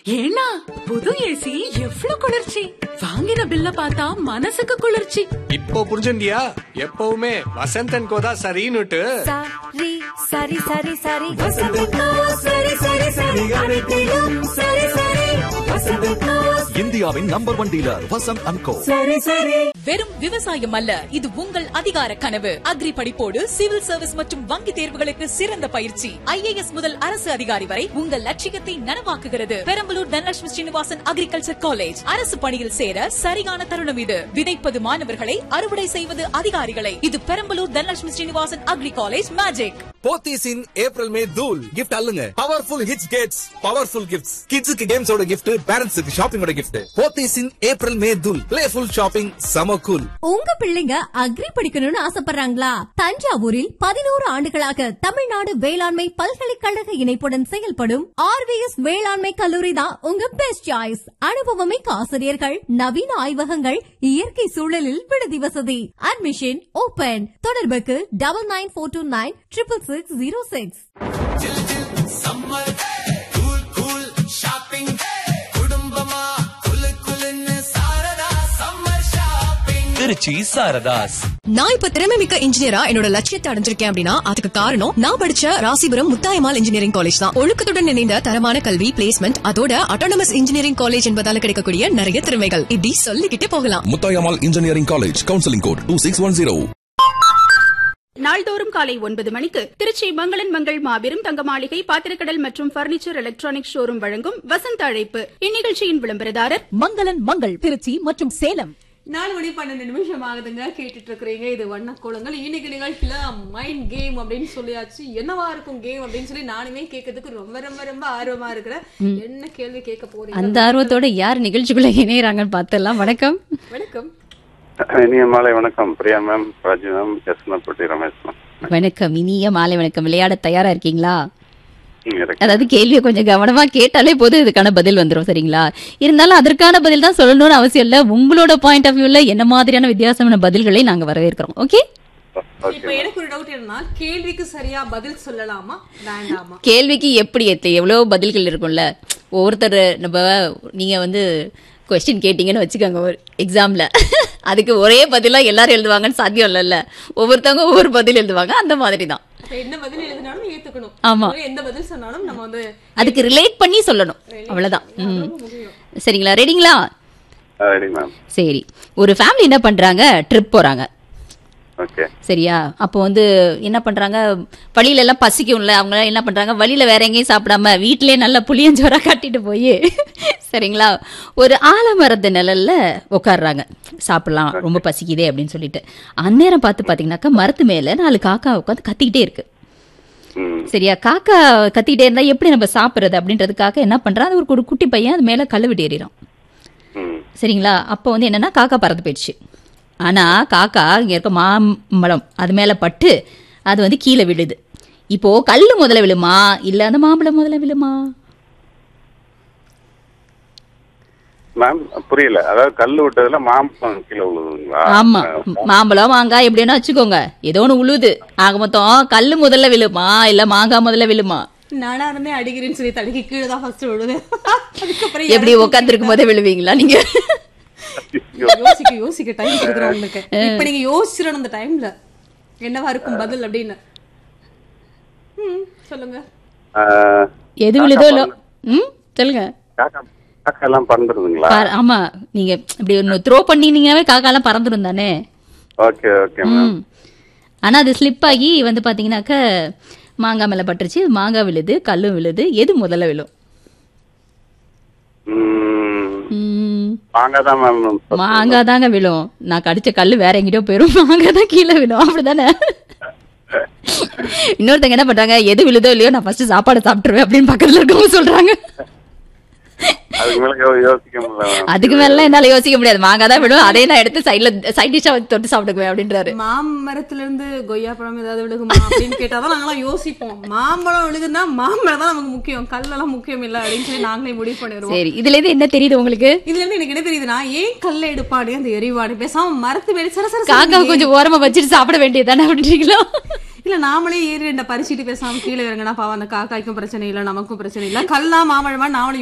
ஏன்னா புது ஏசி எவ்வளவு குளிர்ச்சி வாங்கின பில்ல பார்த்தா மனசுக்கு குளிர்ச்சி இப்போ புரிஞ்சுண்டியா எப்பவுமே வசந்தன் கோதா சரின்னுட்டு சரி சரி சரி சரி வசந்தக்கா சரி சரி சரி அனைத்திலும் சரி சரி வசந்தக்கா இந்தியாவின் number one dealer Vasanth and co சரி சரி வெறும் விவசாயம் அல்ல இது உங்கள் அதிகார கனவு அக்ரி படிப்போடு சிவில் சர்வீஸ் மற்றும் வங்கி தேர்வுகளுக்கு சிறந்த பயிற்சி ஐஏஎஸ் முதல் அரசு அதிகாரி வரை உங்கள் லட்சியத்தை நனவாக்குகிறது பெரம்பலூர் தனலட்சுமி ஸ்ரீனிவாசன் அக்ரிகல்ச்சர் காலேஜ் அரசு பணியில் சேர சரியான தருணம் இது விதைப்பது மாணவர்களை அறுவடை செய்வது அதிகாரிகளை இது Perambalur Dhanalakshmi Srinivasan agri college magic Pothys in April May தூல் கிஃப்ட் அல்லுங்க powerful hits gets powerful gifts கிட்ஸுக்கு கேம்ஸோட கிஃப்ட் பேரண்ட்ஸுக்கு ஷாப்பிங்கோட gift Pothys in April May தூல் பிளேஃபுல் ஷாப்பிங் சம கூல் உங்க பிள்ளைங்க அக்ரி படிக்கணும்னு ஆசைப்படுறாங்களா தஞ்சாவூரில் பதினோரு ஆண்டுகளாக தமிழ்நாடு வேளாண்மை பல்கலைக்கழக இணைப்புடன் செயல்படும் ஆர்விஎஸ் வேளாண்மை கல்லூரி தான் உங்க பெஸ்ட் சாய்ஸ் அனுபவமிக்க ஆசிரியர்கள் நவீன ஆய்வகங்கள் இயற்கை சூழலில் விடுதி வசதி அட்மிஷன் ஓபன் தொடர்புக்கு double nine four two nine triple six zero six summer cool cool shopping குடும்பமா குலு குலுன்னு சாரதா சம்மர் ஷாப்பிங் திருச்சி சாரதாஸ் நான் இப்ப திறமை மிக்க இன்ஜினியரா என்னோட லட்சியத்தை அடைஞ்சிருக்கேன் அப்படின்னா அதுக்கு காரணம் நான் படிச்ச ராசிபுரம் முத்தாயமால் இன்ஜினியரிங் காலேஜ் தான் ஒழுக்கத்துடன் இணைந்த தரமான கல்வி பிளேஸ்மெண்ட் அதோட அட்டானமஸ் இன்ஜினியரிங் காலேஜ் என்பதால கிடைக்கக்கூடிய நிறைய திறமைகள் இப்படி சொல்லிக்கிட்டே போகலாம் Muthayammal engineering college counselling code two six one zero நாள்தோறும் காலை ஒன்பது மணிக்கு திருச்சி மங்களன் மங்கள் மாபெரும் தங்க மாளிகை பாத்திரக்கடல் மற்றும் பர்னிச்சர் எலக்ட்ரானிக் ஷோரூம் வழங்கும் வசந்த அழைப்பு இந்நிகழ்ச்சியின் விளம்பரதாரர் மங்களன் மங்கள் திருச்சி மற்றும் சேலம் நாலு மணி பன்னெண்டு நிமிஷம் ஆகுதுங்க கேட்டுட்டு இருக்கிறீங்க இது வண்ண கோலங்கள் இன்னைக்கு நிகழ்ச்சியில மைண்ட் கேம் அப்படின்னு சொல்லியாச்சு என்னவா இருக்கும் கேம் அப்படின்னு சொல்லி நானுமே கேட்கறதுக்கு ரொம்ப ரொம்ப ரொம்ப ஆர்வமா இருக்கிறேன் என்ன கேள்வி கேட்க போறீங்க அந்த ஆர்வத்தோட யார் நிகழ்ச்சிக்குள்ள இணையறாங்கன்னு பார்த்தலாம் வணக்கம் வணக்கம் இனிய மாலை வணக்கம் பிரியா மேம் ராஜி மேம் யஸ்னப்பட்டி ரமேஷ் மேம் வணக்கம் இனிய மாலை வணக்கம் விளையாட தயாரா இருக்கீங்களா ம், இருக்கு. அதாவது கேள்வியை கொஞ்சம் கவனமா கேட்டாலே போதும் இதுக்கான பதில் வந்துரும் சரிங்களா இருந்தாலும் அதற்கான பதில் தான் சொல்லணும்னு அவசியம் இல்ல உங்களோட பாயிண்ட் ஆஃப் வியூல என்ன மாதிரியான வித்தியாசமான பதில்களை நாங்க வரவேற்கிறோம் ஓகே இப்ப எனக்கு ஒரு டவுட் என்னன்னா கேள்விக்கு சரியா பதில் சொல்லலாமா வேண்டாமா கேள்விக்கு எப்படி எத்த எவ்வளவு பதில்கள் இருக்கும்ல ஒவ்வொருத்தர் நம்ம நீங்க வந்து கொஸ்டின் கேட்டீங்கன்னு வச்சுக்கோங்க ஒரு எக்ஸாம்ல அதுக்கு ஒரே பதிலா எல்லாரும் எழுதுவாங்கன்னு சாத்தியம் இல்லைல்ல ஒவ்வொருத்தவங்க ஒவ்வொரு பதில் எழுதுவாங்க அந்த மாதிரி தான் அப்ப என்ன பதில் எழுதினாலும் ஏத்துக்கணும் ஆமா. அதாவது எந்த பதில் சொன்னாலும் நம்ம வந்து அதுக்கு ரிலேட் பண்ணி சொல்லணும் அவ்வளவுதான் ம். சரிங்களா ரெடிங்களா ஆ, ரெடி மேம் சரி ஒரு ஃபேமிலி என்ன பண்றாங்க ட்ரிப் போறாங்க ஓகே சரியா அப்போ வந்து என்ன பண்றாங்க வழியில எல்லாம் பசிக்கும்ல அவங்க என்ன பண்றாங்க வழியில வேற எங்கேயும் சாப்பிடாம வீட்டிலே நல்ல புளியஞ்சோரா கட்டிட்டு போய் சரிங்களா ஒரு ஆலமரத்து நிழல்ல உட்காடுறாங்க சாப்பிடலாம் ரொம்ப பசிக்குதே அப்படின்னு சொல்லிட்டு அந்நேரம் பார்த்து பாத்தீங்கன்னாக்கா மரத்து மேல நாலு காக்கா உட்காந்து கத்திக்கிட்டே இருக்கு ம் சரியா காக்கா கத்திக்கிட்டே இருந்தா எப்படி நம்ம சாப்பிடுறது அப்படின்றதுக்காக என்ன பண்றான் அது ஒரு ஒரு குட்டி பையன் அது மேல கல்லு விட்டு ஏறிறான் ம் சரிங்களா அப்போ வந்து என்னன்னா காக்கா பறந்து போயிடுச்சு ஆனா காக்கா இங்க இருக்க மாம்பழம் அது மேல பட்டு அது வந்து கீழே விழுது இப்போ கல்லு முதல்ல விழுமா இல்ல அந்த மாம்பழம் முதல்ல விழுமா மேம் புரியல அதாவது கல் விட்டதுல மாம்பழம் கீழே விழுதுங்களா ஆமா மாம்பழம் மாங்காய் எப்படின்னா வச்சுக்கோங்க ஏதோ ஒண்ணு உழுது ஆக மொத்தம் கல்லு முதல்ல விழுமா இல்ல மாங்காய் முதல்ல விழுமா நானா இருந்தே அடிக்கிறேன்னு சொல்லி தடுக்கி கீழே தான் ஃபர்ஸ்ட் விழுது அதுக்கப்புறம் எப்படி யாரும் உட்காந்துருக்கும் போதே விழுவீங்களா நீங்க யோசிக்க யோசிக்க டைம் கொடுக்குறேன் உங்களுக்கு இப்ப நீங்க யோசிச்சிடணும் அந்த டைம்ல என்னவா இருக்கும் பதில் அப்படின்னு ம் சொல்லுங்க ஆ, எது விழுதோ இல்லோ ம் சொல்லுங்க காக்கா காக்கா எல்லாம் பறந்துருதுங்களா பாரு, ஆமா நீங்க இப்படி ஒன்று த்ரோ பண்ணினீங்கன்னாவே காக்காலாம் பறந்துடும் தானே ஓகே ஓகே மேம் ம் ஆனா அது ஸ்லிப் ஆகி வந்து பாத்தீங்கன்னாக்க மாங்காய் மேல பட்டுருச்சு மாங்காய் விழுது கல்லும் விழுது எது முதல்ல விழும் ம், ம், மாங்காய் தான் மேம் மாங்காய் தாங்க விழும் நான் கடிச்ச கல்லு வேற எங்கிட்டோ போயிரும் மாங்காய் தான் கீழே விழும் அப்படிதானே இன்னொருத்தங்க என்ன பண்றாங்க எது விழுதோ இல்லையோ நான் ஃபர்ஸ்ட் சாப்பாடு சாப்பிட்டுருவேன் அப்படின்னு பக்கத்துல இருக்கவங்க சொல்றாங்க அதுக்கு மேல யோ- யோசிக்க முடியல மேம் அதுக்கு மேல என்னால யோசிக்க முடியாது மாங்காய் தான் விழும் அதே நான் எடுத்து சைட்ல சைட் டிஷ்ஷா தொட்டு சாப்பிட்டுக்குவேன் அப்படின்றாரு மாமரத்துல இருந்து கொய்யா பழம் ஏதாவது விழுகுமா அப்படின்னு கேட்டாதான் நாங்களாம் யோசிப்போம் மாம்பழம் விழுகுதுன்னா மாம்பழம் தான் நமக்கு முக்கியம் கல்லெல்லாம் முக்கியம் இல்ல அப்படின்னு சொல்லி நாங்களே முடிவு பண்ணிடுவோம் சரி இதுல இருந்து என்ன தெரியுது உங்களுக்கு இதுல இருந்து எனக்கு என்ன தெரியுதுன்னா ஏன் கல்ல எடுப்பாடு அந்த எரிவாடு பேசாம மரத்து மேல சர சர காக்கா கொஞ்சம் ஓரமா வச்சுட்டு சாப்பிட வேண்டியதுதானே அப்படின்றீங்களா இல்ல நாமளே ஏறி ரெண்ட பறிச்சுட்டு பேசாம கீழே இறங்கினா பாவம் அந்த காக்காய்க்கும் பிரச்சனை இல்ல நமக்கும் பிரச்சனை இல்ல கல்லா மாம்பழமா நாமளும்